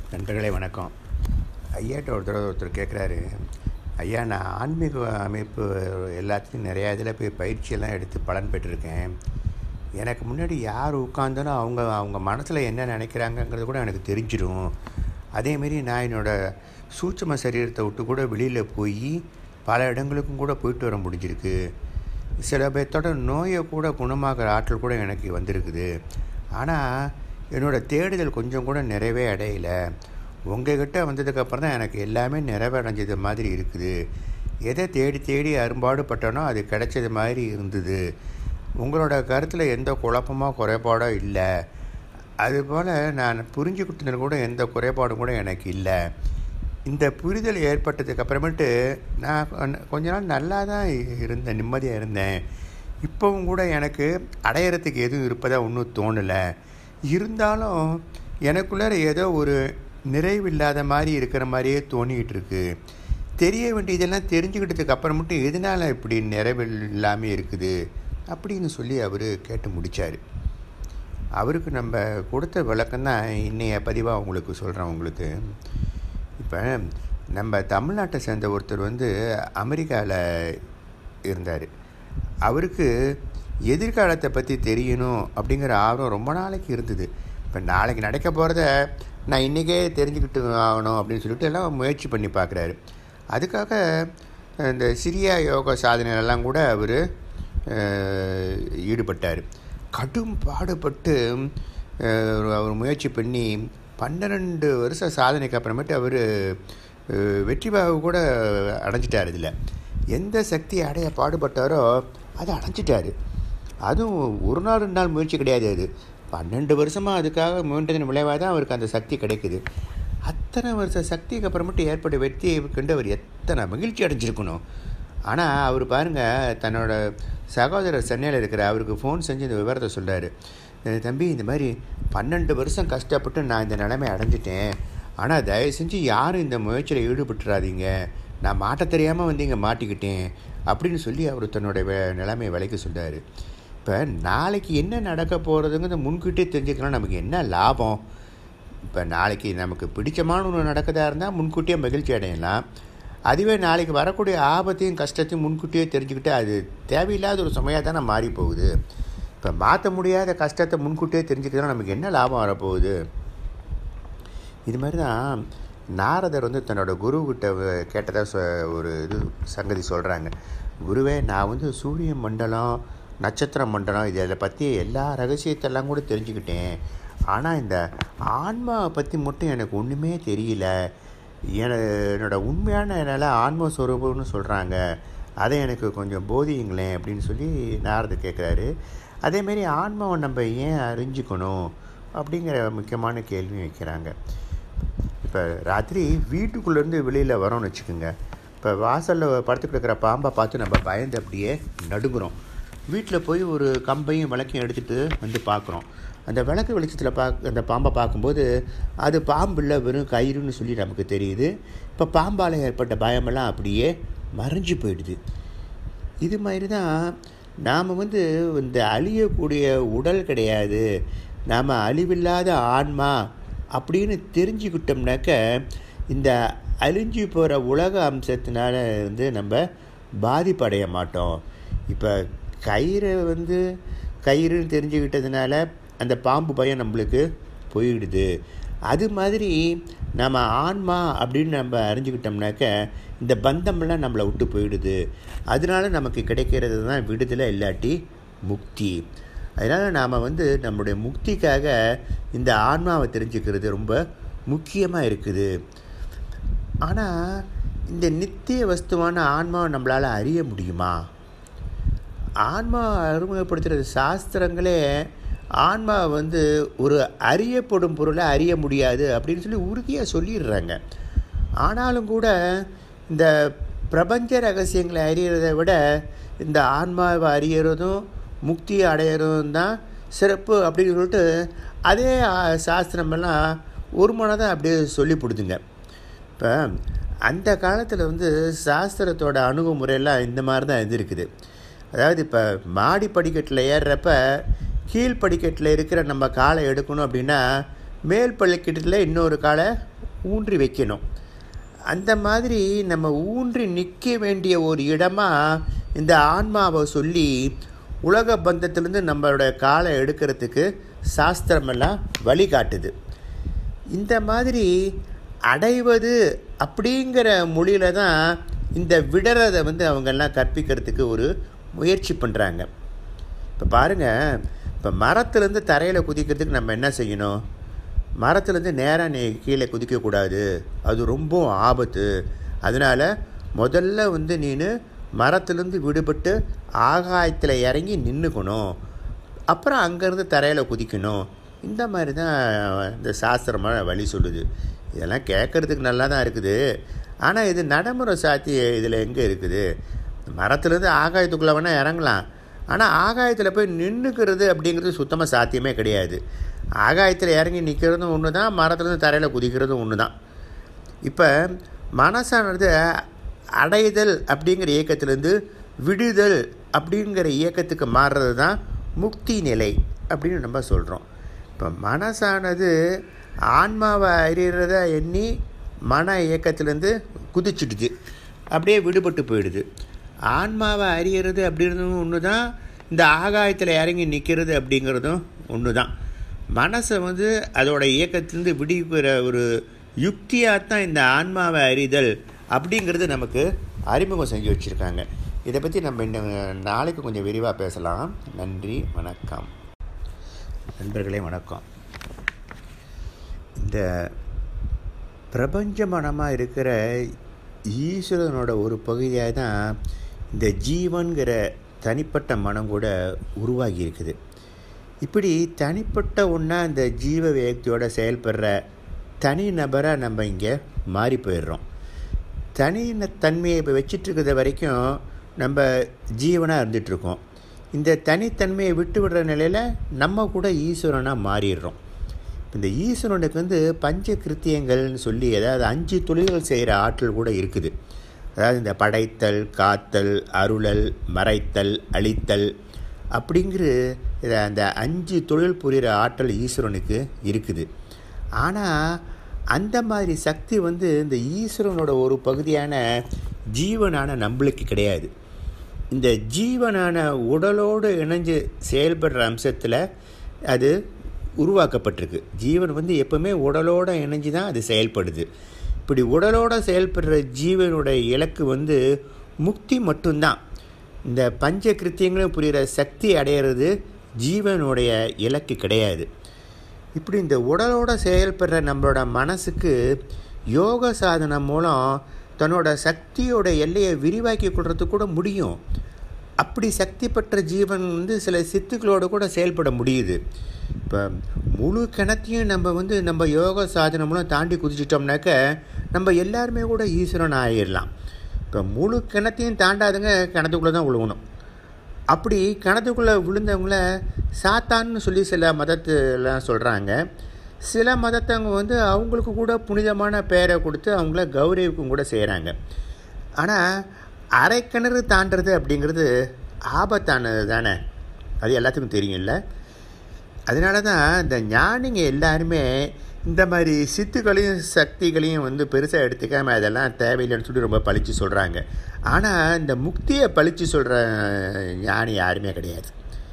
நண்பர்களே வணக்கம் ஐயாட்ட ஒருத்தர் ஒருத்தர் கேட்குறாரு ஐயா நான் ஆன்மீக அமைப்பு எல்லாத்துலேயும் நிறையா இதில் போய் பயிற்சியெல்லாம் எடுத்து பலன் பெற்றிருக்கேன் எனக்கு முன்னாடி யார் உட்காந்தாலும் அவங்க அவங்க மனசில் என்ன நினைக்கிறாங்கங்கிறது கூட எனக்கு தெரிஞ்சிடும் அதேமாரி நான் என்னோடய சூட்சம சரீரத்தை விட்டு கூட வெளியில் போய் பல இடங்களுக்கும் கூட போயிட்டு வர முடிஞ்சிருக்கு சில பேர்த்தோட நோயை கூட குணமாக்குற ஆற்றல் கூட எனக்கு வந்திருக்குது ஆனால் என்னோடய தேடுதல் கொஞ்சம் கூட நிறைவே அடையல உங்ககிட்ட வந்ததுக்கப்புறம் தான் எனக்கு எல்லாமே நிறைவடைஞ்சது மாதிரி இருக்குது எதை தேடி தேடி அரும்பாடுபட்டனோ அது கிடைச்சது மாதிரி இருந்தது உங்களோட கருத்தில் எந்த குழப்பமோ குறைபாடோ இல்லை அதுபோல் நான் புரிஞ்சுக்கிட்டது கூட எந்த குறைபாடும் கூட எனக்கு இல்லை இந்த புரிதல் ஏற்பட்டதுக்கு அப்புறமேட்டு நான் கொ- கொஞ்ச நாள் நல்லா தான் இருந்தேன் நிம்மதியாக இருந்தேன் இப்போவும் கூட எனக்கு அடையிறதுக்கு எதுவும் இருப்பதாக ஒன்றும் தோணலை இருந்தாலும் எனக்குள்ளார ஏதோ ஒரு நிறைவு இல்லாத மாதிரி இருக்கிற மாதிரியே தோணிக்கிட்டு இருக்கு தெரிய வேண்டியதெல்லாம் தெரிஞ்சுக்கிட்டதுக்கு அப்புறம் மட்டும் எதனால் இப்படி நிறைவு இல்லாமல் இருக்குது அப்படின்னு சொல்லி அவர் கேட்டு முடித்தார் அவருக்கு நம்ம கொடுத்த விளக்கம் தான் இன்னைய பதிவாக உங்களுக்கு சொல்கிறேன் உங்களுக்கு இப்போ நம்ம தமிழ்நாட்டை சேர்ந்த ஒருத்தர் வந்து அமெரிக்காவில் இருந்தார் அவருக்கு எதிர்காலத்தை பற்றி தெரியணும் அப்படிங்கிற ஆர்வம் ரொம்ப நாளைக்கு இருந்தது இப்போ நாளைக்கு நடக்க போகிறத நான் இன்றைக்கே தெரிஞ்சுக்கிட்டு ஆகணும் அப்படின்னு சொல்லிட்டு எல்லாம் முயற்சி பண்ணி பார்க்குறாரு அதுக்காக இந்த சிரியா யோகா சாதனைகளெல்லாம் கூட அவர் ஈடுபட்டார் கடும் பாடுபட்டு அஹ், அவர் முயற்சி பண்ணி பன்னிரெண்டு வருஷ சாதனைக்கு அப்புறமேட்டு அவர் வெற்றி பாவு கூட அடைஞ்சிட்டார் இதில் எந்த சக்தி அடைய பாடுபட்டாரோ அதை அடைஞ்சிட்டாரு அதுவும் ஒரு நாள் ரெண்டு நாள் முயற்சி கிடையாது அது பன்னெண்டு வருஷமாக அதுக்காக முயன்றதன் விளைவாக தான் அவருக்கு அந்த சக்தி கிடைக்குது அத்தனை வருஷ சக்திக்கு அப்புறமேட்டு ஏற்பட்ட வெற்றியை கண்டு அவர் எத்தனை மகிழ்ச்சி அடைஞ்சிருக்கணும் ஆனால் அவர் பாருங்கள் தன்னோட சகோதரர் சென்னையில் இருக்கிற அவருக்கு ஃபோன் செஞ்சு இந்த விவரத்தை சொல்கிறாரு தம்பி இந்த மாதிரி பன்னெண்டு வருஷம் கஷ்டப்பட்டு நான் இந்த நிலைமை அடைஞ்சிட்டேன் ஆனால் தயவு செஞ்சு யாரும் இந்த முயற்சியில் ஈடுபட்டுறாதீங்க நான் மாட்ட தெரியாமல் வந்து இங்கே மாட்டிக்கிட்டேன் அப்படின்னு சொல்லி அவர் தன்னோட வே நிலைமையை விலைக்கு சொல்றாரு இப்போ நாளைக்கு என்ன நடக்க போகிறதுங்கிறத முன்கூட்டியே தெரிஞ்சுக்கலாம் நமக்கு என்ன லாபம் இப்போ நாளைக்கு நமக்கு பிடிச்சமான ஒன்று நடக்கதா இருந்தால் முன்கூட்டியே மகிழ்ச்சி அடையலாம் அதுவே நாளைக்கு வரக்கூடிய ஆபத்தையும் கஷ்டத்தையும் முன்கூட்டியே தெரிஞ்சுக்கிட்டு அது தேவையில்லாத ஒரு சுமையாக தானே மாறி போகுது இப்போ மாற்ற முடியாத கஷ்டத்தை முன்கூட்டியே தெரிஞ்சுக்கிறதுனா நமக்கு என்ன லாபம் வரப்போகுது இது மாதிரி தான் நாரதர் வந்து தன்னோட குருக்கிட்ட கேட்டதாக சொ ஒரு இது சங்கதி சொல்கிறாங்க குருவே நான் வந்து சூரிய மண்டலம் நட்சத்திர மண்டலம் இதில் பற்றி எல்லா ரகசியத்தெல்லாம் கூட தெரிஞ்சுக்கிட்டேன் ஆனால் இந்த ஆன்மாவை பற்றி மட்டும் எனக்கு ஒன்றுமே தெரியல என என்னோட உண்மையான நிலை ஆன்ம ஸ்வரூபம்னு சொல்கிறாங்க அதை எனக்கு கொஞ்சம் போதியுங்களேன் அப்படின்னு சொல்லி நாரதர் கேட்குறாரு அதேமாரி ஆன்மாவை நம்ம ஏன் அறிஞ்சிக்கணும் அப்படிங்கிற முக்கியமான கேள்வி வைக்கிறாங்க இப்போ ராத்திரி வீட்டுக்குள்ளேருந்து வெளியில் வரோம்னு வச்சுக்கோங்க இப்போ வாசலில் படுத்துக்கிட்டு இருக்கிற பாம்பை பார்த்து நம்ம பயந்து அப்படியே நடுங்குறோம் வீட்டில் போய் ஒரு கம்பையும் விளக்கையும் எடுத்துகிட்டு வந்து பார்க்குறோம் அந்த விளக்கு வெளிச்சத்தில் பார்க்க அந்த பாம்பை பார்க்கும்போது அது பாம்பு இல்லை வெறும் கயிறுன்னு சொல்லி நமக்கு தெரியுது இப்போ பாம்பால் ஏற்பட்ட பயமெல்லாம் அப்படியே மறைஞ்சு போயிடுது இது மாதிரி தான் நாம் வந்து இந்த அழியக்கூடிய உடல் கிடையாது நாம் அழிவில்லாத ஆன்மா அப்படின்னு தெரிஞ்சுக்கிட்டோம்னாக்க இந்த அழிஞ்சு போகிற உலக அம்சத்தினால வந்து நம்ம பாதிப்படைய மாட்டோம் இப்போ கயிறை வந்து கயிறுன்னு தெரிஞ்சுக்கிட்டதுனால அந்த பாம்பு பயம் நம்மளுக்கு போயிடுது அது மாதிரி நம்ம ஆன்மா அப்படின்னு நம்ம அறிஞ்சுக்கிட்டோம்னாக்க இந்த பந்தம்லாம் நம்மளை விட்டு போயிடுது அதனால நமக்கு கிடைக்கிறது தான் விடுதலை இல்லாட்டி முக்தி அதனால் நாம் வந்து நம்முடைய முக்திக்காக இந்த ஆன்மாவை தெரிஞ்சுக்கிறது ரொம்ப முக்கியமாக இருக்குது ஆனால் இந்த நித்திய வஸ்துவான ஆன்மாவை நம்மளால் அறிய முடியுமா ஆன்மா அறிமுகப்படுத்துகிற சாஸ்திரங்களே ஆன்மா வந்து ஒரு அறியப்படும் பொருளை அறிய முடியாது அப்படின்னு சொல்லி உறுதியாக சொல்லிடுறாங்க ஆனாலும் கூட இந்த பிரபஞ்ச ரகசியங்களை அறியறதை விட இந்த ஆன்மாவை அறியறதும் முக்தியை அடையிறதும் தான் சிறப்பு அப்படின்னு சொல்லிட்டு அதே ஆ, சாஸ்திரமெல்லாம் ஒரு மனதாக அப்படியே சொல்லி கொடுதுங்க இப்போ அந்த காலத்தில் வந்து சாஸ்திரத்தோட அணுகுமுறையெல்லாம் இந்த மாதிரி தான் இது இருக்குது அதாவது இப்போ மாடி படிக்கட்டில் ஏறுறப்ப கீழ் படிக்கட்டில் இருக்கிற நம்ம காலை எடுக்கணும் அப்படின்னா மேல் படிக்கட்டில் இன்னொரு காலை ஊன்றி வைக்கணும் அந்த மாதிரி நம்ம ஊன்றி நிற்க வேண்டிய ஒரு இடமா இந்த ஆன்மாவை சொல்லி உலக பந்தத்திலேருந்து நம்மளோட காலை எடுக்கிறதுக்கு சாஸ்திரமெல்லாம் வழிகாட்டுது இந்த மாதிரி அடைவது அப்படிங்கிற மொழியில் தான் இந்த விடறதை வந்து அவங்கெல்லாம் கற்பிக்கிறதுக்கு ஒரு முயற்சி பண்ணுறாங்க இப்போ பாருங்கள் இப்போ மரத்துலேருந்து தரையில் குதிக்கிறதுக்கு நம்ம என்ன செய்யணும் மரத்துலேருந்து நேராக நீ கீழே குதிக்கக்கூடாது அது ரொம்ப ஆபத்து அதனால் முதல்ல வந்து நீனு மரத்துலேருந்து விடுபட்டு ஆகாயத்தில் இறங்கி நின்றுக்கணும் அப்புறம் அங்கேருந்து தரையில் குதிக்கணும் இந்த மாதிரி தான் இந்த சாஸ்திரமான வழி சொல்லுது இதெல்லாம் கேட்குறதுக்கு நல்லா தான் இருக்குது ஆனால் இது நடைமுறை சாத்தி இதில் எங்கே இருக்குது மரத்துலேருந்து ஆகாயத்துக்குள்ளே வேணால் இறங்கலாம் ஆனால் ஆகாயத்தில் போய் நின்றுக்கிறது அப்படிங்கிறது சுத்தமாக சாத்தியமே கிடையாது ஆகாயத்தில் இறங்கி நிற்கிறதும் ஒன்று தான் மரத்துலேருந்து தரையில் குதிக்கிறதும் ஒன்று தான் இப்போ மனசானது அடைதல் அப்படிங்கிற இயக்கத்திலேருந்து விடுதல் அப்படிங்கிற இயக்கத்துக்கு மாறுறது தான் முக்தி நிலை அப்படின்னு நம்ம சொல்கிறோம் இப்போ மனசானது ஆன்மாவை அறிகிறத எண்ணி மன இயக்கத்திலேருந்து குதிச்சுடுது அப்படியே விடுபட்டு போயிடுது ஆன்மாவை அறியறது அப்படின்றதும் ஒன்று தான் இந்த ஆகாயத்தில் இறங்கி நிற்கிறது அப்படிங்கிறதும் ஒன்று தான் மனசை வந்து அதோட இயக்கத்திலேருந்து விடுவிக்கிற ஒரு யுக்தியாக தான் இந்த ஆன்மாவை அறிதல் அப்படிங்கிறது நமக்கு அறிமுகம் செஞ்சு வச்சுருக்காங்க இதை பற்றி நம்ம இன்னும் நாளைக்கு கொஞ்சம் விரிவாக பேசலாம் நன்றி வணக்கம் நண்பர்களே வணக்கம் இந்த பிரபஞ்ச மனமாக இருக்கிற ஈஸ்வரனோட ஒரு பகுதியாக தான் இந்த ஜீவன்கிற தனிப்பட்ட மனம் கூட உருவாகி இருக்குது இப்படி தனிப்பட்ட ஒன்றா இந்த ஜீவ வேகத்தோட செயல்படுற தனி நபராக நம்ம இங்கே மாறி போயிடுறோம் தனி தன்மையை இப்போ வச்சிட்ருக்கிறத வரைக்கும் நம்ம ஜீவனாக இருந்துகிட்ருக்கோம் இந்த தனித்தன்மையை விட்டு விடுற நிலையில் நம்ம கூட ஈஸ்வரனாக மாறிடுறோம் இந்த ஈஸ்வரனுக்கு வந்து பஞ்ச கிருத்தியங்கள்னு சொல்லி அதாவது அஞ்சு தொழில்கள் செய்கிற ஆற்றல் கூட இருக்குது அதாவது இந்த படைத்தல் காத்தல் அருளல் மறைத்தல் அழித்தல் அப்படிங்கிற அந்த அஞ்சு தொழில் புரிகிற ஆற்றல் ஈஸ்வரனுக்கு இருக்குது ஆனால் அந்த மாதிரி சக்தி வந்து இந்த ஈஸ்வரனோட ஒரு பகுதியான ஜீவனான நம்மளுக்கு கிடையாது இந்த ஜீவனான உடலோடு இணைஞ்சு செயல்படுற அம்சத்தில் அது உருவாக்கப்பட்டிருக்கு ஜீவன் வந்து எப்பவுமே உடலோடு இணைஞ்சு தான் அது செயல்படுது இப்படி உடலோடு செயல்படுற ஜீவனுடைய இலக்கு வந்து முக்தி மட்டும்தான் இந்த பஞ்ச கிருத்தியங்களும் புரிகிற சக்தி அடையிறது ஜீவனுடைய இலக்கு கிடையாது இப்படி இந்த உடலோட செயல்படுற நம்மளோட மனசுக்கு யோக சாதனம் மூலம் தன்னோட சக்தியோட எல்லையை விரிவாக்கி கொள்றதுக்கு கூட முடியும் அப்படி சக்தி பெற்ற ஜீவன் வந்து சில சித்துக்களோடு கூட செயல்பட முடியுது இப்போ முழு கிணத்தையும் நம்ம வந்து நம்ம யோக சாதனம் மூலம் தாண்டி குதிச்சிட்டோம்னாக்க நம்ம எல்லாருமே கூட ஈஸ்வரன் ஆகிடலாம் இப்போ முழு கிணத்தையும் தாண்டாதுங்க கிணத்துக்குள்ளே தான் விழுகணும் அப்படி கிணத்துக்குள்ளே விழுந்தவங்கள சாத்தான்னு சொல்லி சில மதத்துலாம் சொல்கிறாங்க சில மதத்தவங்க வந்து அவங்களுக்கு கூட புனிதமான பெயரை கொடுத்து அவங்கள கௌரவிக்கும் கூட செய்கிறாங்க ஆனால் அரை கிணறு தாண்டுறது அப்படிங்கிறது ஆபத்தானது தானே அது எல்லாத்துக்கும் தெரியும்ல அதனால தான் இந்த ஞானிங்க எல்லாருமே இந்த மாதிரி சித்துக்களையும் சக்திகளையும் வந்து பெருசாக எடுத்துக்காமல் அதெல்லாம் தேவையில்லைன்னு சொல்லி ரொம்ப பழித்து சொல்கிறாங்க ஆனால் இந்த முக்தியை பழித்து சொல்கிற ஞானி யாருமே கிடையாது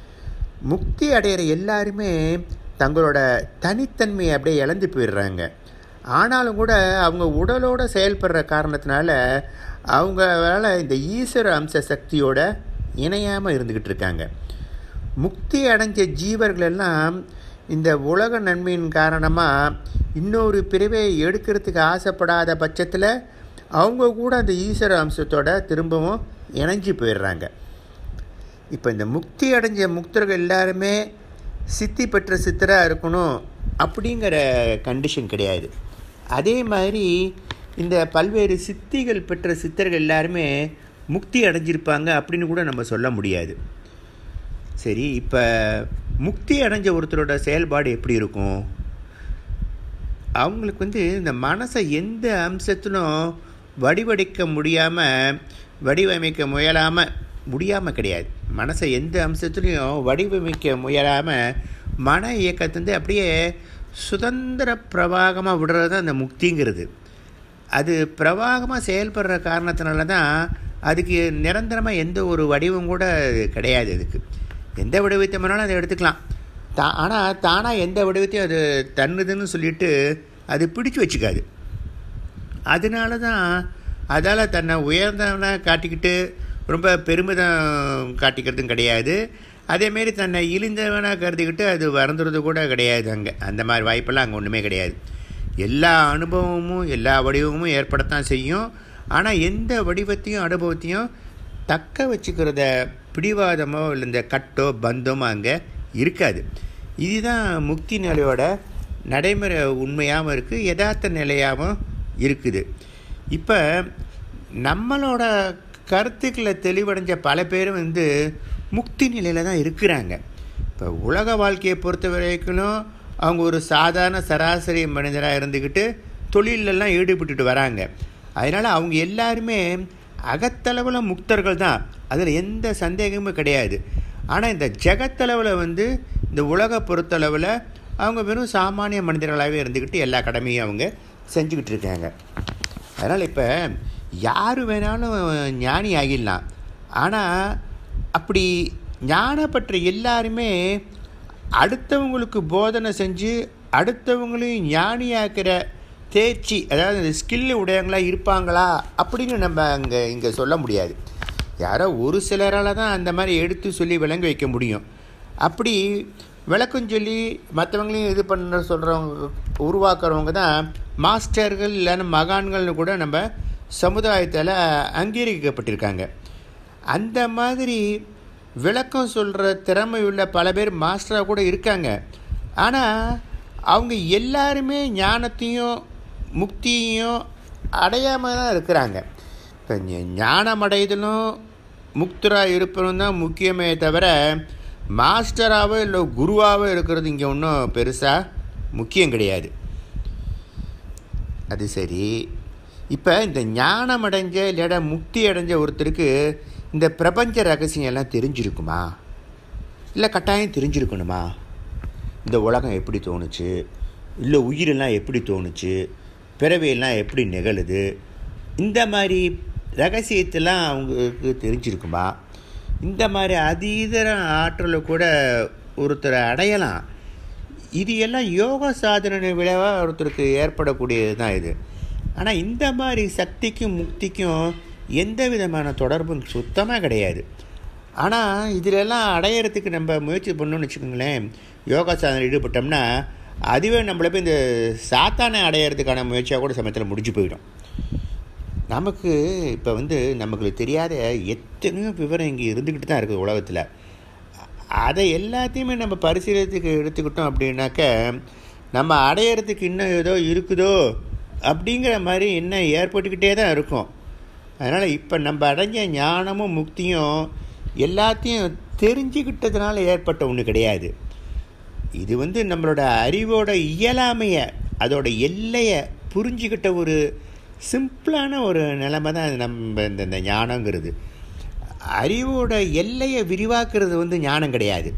முக்தி அடையிற எல்லாருமே தங்களோட தனித்தன்மையை அப்படியே இழந்து போயிடுறாங்க ஆனாலும் கூட அவங்க உடலோட செயல்படுற காரணத்தினால அவங்களால இந்த ஈஸ்வர அம்ச சக்தியோட இணையாமல் இருந்துக்கிட்டு இருக்காங்க முக்தி அடைஞ்ச ஜீவர்கள் எல்லாம் இந்த உலக நன்மையின் காரணமாக இன்னொரு பிரிவை எடுக்கிறதுக்கு ஆசைப்படாத பட்சத்தில் அவங்க கூட அந்த ஈஸ்வர அம்சத்தோட திரும்பவும் இணைஞ்சு போயிடுறாங்க இப்போ இந்த முக்தி அடைஞ்ச முக்தர்கள் எல்லாருமே சித்தி பெற்ற சித்தராக இருக்கணும் அப்படிங்கிற கண்டிஷன் கிடையாது அதே மாதிரி இந்த பல்வேறு சித்திகள் பெற்ற சித்தர்கள் எல்லாருமே முக்தி அடைஞ்சிருப்பாங்க அப்படின்னு கூட நம்ம சொல்ல முடியாது சரி இப்போ முக்தி அடைஞ்ச ஒருத்தரோட செயல்பாடு எப்படி இருக்கும் அவங்களுக்கு வந்து இந்த மனசை எந்த அம்சத்திலும் வடிவடைக்க முடியாமல் வடிவமைக்க முயலாமல் முடியாமல் கிடையாது மனசை எந்த அம்சத்துலேயும் வடிவமைக்க முயலாமல் மன இயக்கத்திலேருந்து அப்படியே சுதந்திர பிரவாகமாக விடுறது தான் அந்த முக்திங்கிறது அது பிரவாகமாக செயல்படுற காரணத்தினால தான் அதுக்கு நிரந்தரமாக எந்த ஒரு வடிவம் கூட கிடையாது அதுக்கு எந்த வடிவத்தை வேணாலும் அதை எடுத்துக்கலாம் தா ஆனால் தானாக எந்த வடிவத்தையும் அது தன்னுதுன்னு சொல்லிட்டு அது பிடிச்சு வச்சுக்காது அதனால தான் அதால் தன்னை உயர்ந்தவனாக காட்டிக்கிட்டு ரொம்ப பெருமிதம் காட்டிக்கிறதும் கிடையாது அதேமாரி தன்னை இழிந்தவனாக கருதிக்கிட்டு அது வருந்துறது கூட கிடையாது அங்கே அந்த மாதிரி வாய்ப்பெல்லாம் அங்கே ஒன்றுமே கிடையாது எல்லா அனுபவமும் எல்லா வடிவமும் ஏற்படத்தான் செய்யும் ஆனால் எந்த வடிவத்தையும் அனுபவத்தையும் தக்க வச்சுக்கிறத பிடிவாதமோ இல்லை இந்த கட்டோ பந்தமோ அங்கே இருக்காது இதுதான் முக்தி நிலையோட நடைமுறை உண்மையாகவும் இருக்குது யதார்த்த நிலையாகவும் இருக்குது இப்போ நம்மளோட கருத்துக்களை தெளிவடைஞ்ச பல பேர் வந்து முக்தி நிலையில் தான் இருக்கிறாங்க இப்போ உலக வாழ்க்கையை பொறுத்த வரைக்கும் அவங்க ஒரு சாதாரண சராசரி மனிதராக இருந்துக்கிட்டு தொழிலெல்லாம் ஈடுபட்டுட்டு வராங்க அதனால் அவங்க எல்லாருமே அகத்தளவில் முக்தர்கள் தான் அதில் எந்த சந்தேகமும் கிடையாது ஆனால் இந்த ஜெகத்தளவில் வந்து இந்த உலக பொறுத்தளவில் அவங்க வெறும் சாமானிய மனிதர்களாகவே இருந்துக்கிட்டு எல்லா கடமையும் அவங்க செஞ்சுக்கிட்டு இருக்காங்க அதனால் இப்போ யார் வேணாலும் ஞானி ஆகிடலாம் ஆனால் அப்படி ஞானப்பற்ற எல்லாருமே அடுத்தவங்களுக்கு போதனை செஞ்சு அடுத்தவங்களையும் ஞானியாக்கிற தேர்ச்சி அதாவது இந்த ஸ்கில்லு உடையவங்களாக இருப்பாங்களா அப்படின்னு நம்ம அங்கே இங்கே சொல்ல முடியாது யாரோ ஒரு சிலரால் தான் அந்த மாதிரி எடுத்து சொல்லி விளங்க வைக்க முடியும் அப்படி விளக்கம் சொல்லி மற்றவங்களையும் இது பண்ண சொல்கிறவங்க உருவாக்குறவங்க தான் மாஸ்டர்கள் இல்லைன்னா மகான்கள்னு கூட நம்ம சமுதாயத்தில் அங்கீகரிக்கப்பட்டிருக்காங்க அந்த மாதிரி விளக்கம் சொல்கிற திறமை உள்ள பல பேர் மாஸ்டராக கூட இருக்காங்க ஆனால் அவங்க எல்லாருமே ஞானத்தையும் முக்தியையும் அடையாமல் தான் இருக்கிறாங்க இப்போ ஞானம் அடைதலும் முக்தராக இருப்பதும் தான் முக்கியமே தவிர மாஸ்டராகவோ இல்லை குருவாகவோ இருக்கிறது இங்கே ஒன்றும் பெருசாக முக்கியம் கிடையாது அது சரி இப்போ இந்த ஞானம் அடைஞ்ச இல்லைடா முக்தி அடைஞ்ச ஒருத்தருக்கு இந்த பிரபஞ்ச ரகசியம் எல்லாம் தெரிஞ்சிருக்குமா இல்லை கட்டாயம் தெரிஞ்சிருக்கணுமா இந்த உலகம் எப்படி தோணுச்சு இல்லை உயிரெல்லாம் எப்படி தோணுச்சு பிறவையெல்லாம் எப்படி நிகழுது இந்த மாதிரி ரகசியத்தெல்லாம் அவங்களுக்கு தெரிஞ்சிருக்குமா இந்த மாதிரி அதீதர ஆற்றலை கூட ஒருத்தரை அடையலாம் இது எல்லாம் யோகா சாதனை விளைவாக ஒருத்தருக்கு ஏற்படக்கூடியது தான் இது ஆனால் இந்த மாதிரி சக்திக்கும் முக்திக்கும் எந்த விதமான தொடர்பும் சுத்தமாக கிடையாது ஆனால் இதிலெல்லாம் அடையிறதுக்கு நம்ம முயற்சி பண்ணோன்னு வச்சுக்கோங்களேன் யோகா சாதனை ஈடுபட்டோம்னா அதுவே நம்மளை போய் இந்த சாத்தானை அடையிறதுக்கான முயற்சியாக கூட சமயத்தில் முடிஞ்சு போயிடும் நமக்கு இப்போ வந்து நமக்கு தெரியாத எத்தனையோ விவரம் இங்கே இருந்துக்கிட்டு தான் இருக்குது உலகத்தில் அதை எல்லாத்தையுமே நம்ம பரிசீலத்துக்கு எடுத்துக்கிட்டோம் அப்படின்னாக்க நம்ம அடையிறதுக்கு இன்னும் ஏதோ இருக்குதோ அப்படிங்கிற மாதிரி இன்னும் ஏற்பட்டுக்கிட்டே தான் இருக்கும் அதனால் இப்போ நம்ம அடைஞ்ச ஞானமும் முக்தியும் எல்லாத்தையும் தெரிஞ்சுக்கிட்டதுனால ஏற்பட்ட ஒன்று கிடையாது இது வந்து நம்மளோட அறிவோட இயலாமையை அதோட எல்லையை புரிஞ்சுக்கிட்ட ஒரு சிம்பிளான ஒரு நிலைமை தான் நம்ம இந்த இந்த ஞானங்கிறது அறிவோட எல்லையை விரிவாக்குறது வந்து ஞானம் கிடையாது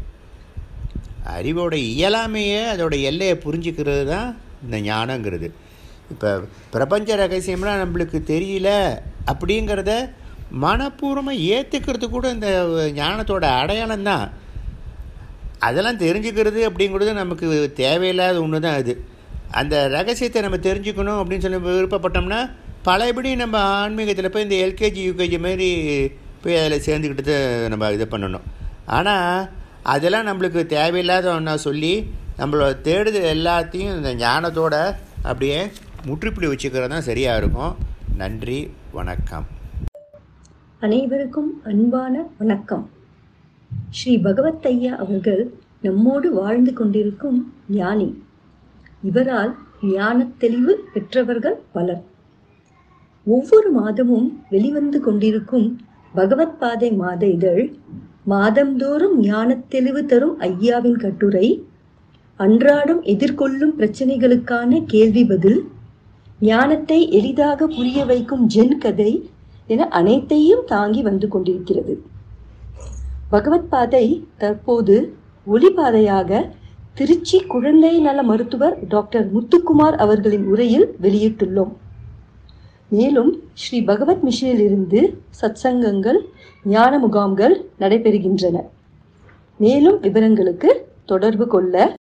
அறிவோட இயலாமையை அதோட எல்லையை புரிஞ்சுக்கிறது தான் இந்த ஞானங்கிறது இப்போ பிரபஞ்ச ரகசியம்லாம் நம்மளுக்கு தெரியல அப்படிங்கிறத மனப்பூர்வமாக ஏற்றுக்கிறது கூட இந்த ஞானத்தோட அடையாளம் தான் அதெல்லாம் தெரிஞ்சுக்கிறது அப்படிங்கிறது நமக்கு தேவையில்லாத ஒன்று தான் அது அந்த ரகசியத்தை நம்ம தெரிஞ்சுக்கணும் அப்படின்னு சொல்லி விருப்பப்பட்டோம்னா பழையபடி நம்ம ஆன்மீகத்தில் போய் இந்த எல்கேஜி யூகேஜி மாதிரி போய் அதில் சேர்ந்துக்கிட்டு நம்ம இது பண்ணணும் ஆனால் அதெல்லாம் நம்மளுக்கு தேவையில்லாத ஒன்றா சொல்லி நம்மளோட தேடுதல் எல்லாத்தையும் இந்த ஞானத்தோட அப்படியே முற்றுப்புள்ளி வச்சுக்கிறது தான் சரியாக இருக்கும் நன்றி வணக்கம் அனைவருக்கும் அன்பான வணக்கம் ஸ்ரீ பகவத் ஐயா அவர்கள் நம்மோடு வாழ்ந்து கொண்டிருக்கும் ஞானி இவரால் ஞானத் தெளிவு பெற்றவர்கள் பலர் ஒவ்வொரு மாதமும் வெளிவந்து கொண்டிருக்கும் பகவத் பாதை மாத இதழ் மாதந்தோறும் ஞானத் தெளிவு தரும் ஐயாவின் கட்டுரை அன்றாடம் எதிர்கொள்ளும் பிரச்சனைகளுக்கான கேள்வி பதில் ஞானத்தை எளிதாக புரிய வைக்கும் ஜென் கதை என அனைத்தையும் தாங்கி வந்து கொண்டிருக்கிறது பகவத் பாதை தற்போது ஒளிபாதையாக திருச்சி குழந்தை நல மருத்துவர் டாக்டர் முத்துக்குமார் அவர்களின் உரையில் வெளியிட்டுள்ளோம் மேலும் ஸ்ரீ பகவத் மிஷனிலிருந்து சத்சங்கங்கள் ஞான முகாம்கள் நடைபெறுகின்றன மேலும் விவரங்களுக்கு தொடர்பு கொள்ள